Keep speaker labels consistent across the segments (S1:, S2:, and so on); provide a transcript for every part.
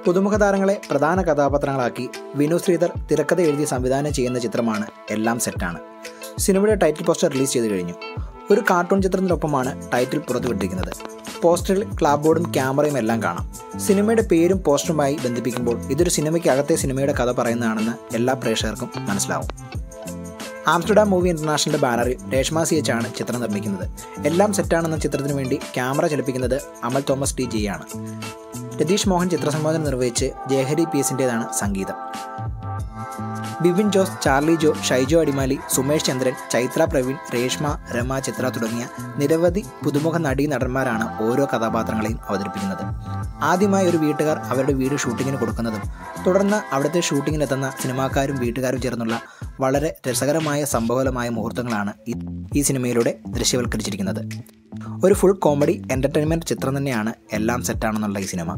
S1: പുതുമുഖ താരങ്ങളെ പ്രധാന കഥാപാത്രങ്ങളാക്കി വിനു ശ്രീധർ തിരക്കഥ എഴുതി സംവിധാനം ചെയ്യുന്ന ചിത്രമാണ് എല്ലാം സെറ്റാണ് സിനിമയുടെ ടൈറ്റിൽ പോസ്റ്റർ റിലീസ് ചെയ്തു കഴിഞ്ഞു ഒരു കാർട്ടൂൺ ചിത്രത്തിനൊപ്പമാണ് ടൈറ്റിൽ പുറത്തുവിട്ടിരിക്കുന്നത് പോസ്റ്ററിൽ ക്ലാബ് ബോർഡും ക്യാമറയും എല്ലാം കാണാം സിനിമയുടെ പേരും പോസ്റ്ററുമായി ബന്ധിപ്പിക്കുമ്പോൾ ഇതൊരു സിനിമയ്ക്ക് അകത്തെ സിനിമയുടെ കഥ പറയുന്നതാണെന്ന് എല്ലാ പ്രേക്ഷകർക്കും മനസ്സിലാവും ആംസ്റ്റർഡാം മൂവി ഇന്റർനാഷണലിന്റെ ബാനറിൽ രേഷ്മ സി എച്ച് ആണ് ചിത്രം നിർമ്മിക്കുന്നത് എല്ലാം സെറ്റാണെന്ന ചിത്രത്തിനു വേണ്ടി ക്യാമറ ചലിപ്പിക്കുന്നത് അമൽ തോമസ് ടി ജി ആണ് രതീഷ് മോഹൻ ചിത്രസംബോധന നിർവഹിച്ച് ജയഹരി പി എസിൻ്റെതാണ് സംഗീതം ബിപിൻ ജോസ് ചാർലി ജോ ഷൈജോ അടിമാലി സുമേഷ് ചന്ദ്രൻ ചൈത്ര പ്രവീൺ രേഷ്മ രമ ചിത്ര തുടങ്ങിയ നിരവധി പുതുമുഖ നടീ നടന്മാരാണ് ഓരോ കഥാപാത്രങ്ങളെയും അവതരിപ്പിക്കുന്നത് ആദ്യമായി ഒരു വീട്ടുകാർ അവരുടെ വീട് ഷൂട്ടിങ്ങിന് കൊടുക്കുന്നതും തുടർന്ന് അവിടുത്തെ ഷൂട്ടിങ്ങിനെത്തുന്ന സിനിമാക്കാരും വീട്ടുകാരും ചേർന്നുള്ള വളരെ രസകരമായ സംഭവലമായ മുഹൂർത്തങ്ങളാണ് ഈ- ഈ സിനിമയിലൂടെ ദൃശ്യവൽക്കരിച്ചിരിക്കുന്നത് ഒരു ഫുൾ കോമഡി എൻ്റർടൈൻമെൻറ്റ് ചിത്രം തന്നെയാണ് എല്ലാം സെറ്റാണെന്നുള്ള ഈ സിനിമ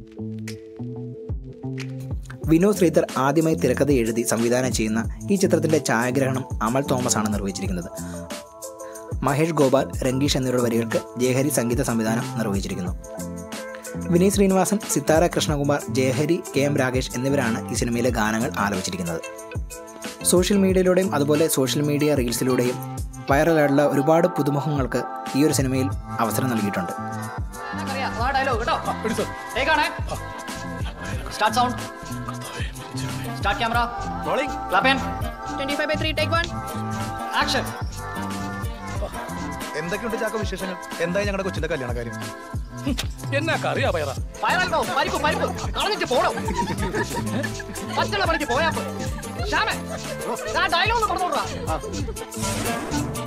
S1: വിനു ശ്രീധർ ആദ്യമായി തിരക്കഥ എഴുതി സംവിധാനം ചെയ്യുന്ന ഈ ചിത്രത്തിൻ്റെ ഛായാഗ്രഹണം അമൽ തോമസ് ആണ് നിർവഹിച്ചിരിക്കുന്നത് മഹേഷ് ഗോപാൽ രംഗീഷ് എന്നിവരുടെ വരികൾക്ക് ജയഹരി സംഗീത സംവിധാനം നിർവഹിച്ചിരിക്കുന്നു വിനീത് ശ്രീനിവാസൻ സിത്താര കൃഷ്ണകുമാർ ജയഹരി കെ എം രാകേഷ് എന്നിവരാണ് ഈ സിനിമയിലെ ഗാനങ്ങൾ ആലപിച്ചിരിക്കുന്നത് സോഷ്യൽ മീഡിയയിലൂടെയും അതുപോലെ സോഷ്യൽ മീഡിയ റീൽസിലൂടെയും വൈറലായിട്ടുള്ള ഒരുപാട് പുതുമുഖങ്ങൾക്ക് ഈ ഒരു സിനിമയിൽ അവസരം നൽകിയിട്ടുണ്ട്
S2: ഡയലോഗ് കേട്ടോ ടേക്കാണേ start sound start camera rolling clap and
S3: 25 by 3, take one.
S2: Action
S4: എന്തൊക്കെയുണ്ട് ചാക്ക വിശേഷങ്ങൾ എന്തായി ഞങ്ങളുടെ കൊച്ചിന്റെ കല്യാണ കാര്യം
S5: എന്നാ കറിയാ പയറ
S2: ഫയറല്ലോ പരിപ്പ് പരിപ്പ് കളഞ്ഞിട്ട് പോണം മറ്റുള്ള പണിക്ക് പോയാ ശ്യാമേ ഡയലോഗ് പറഞ്ഞോടാ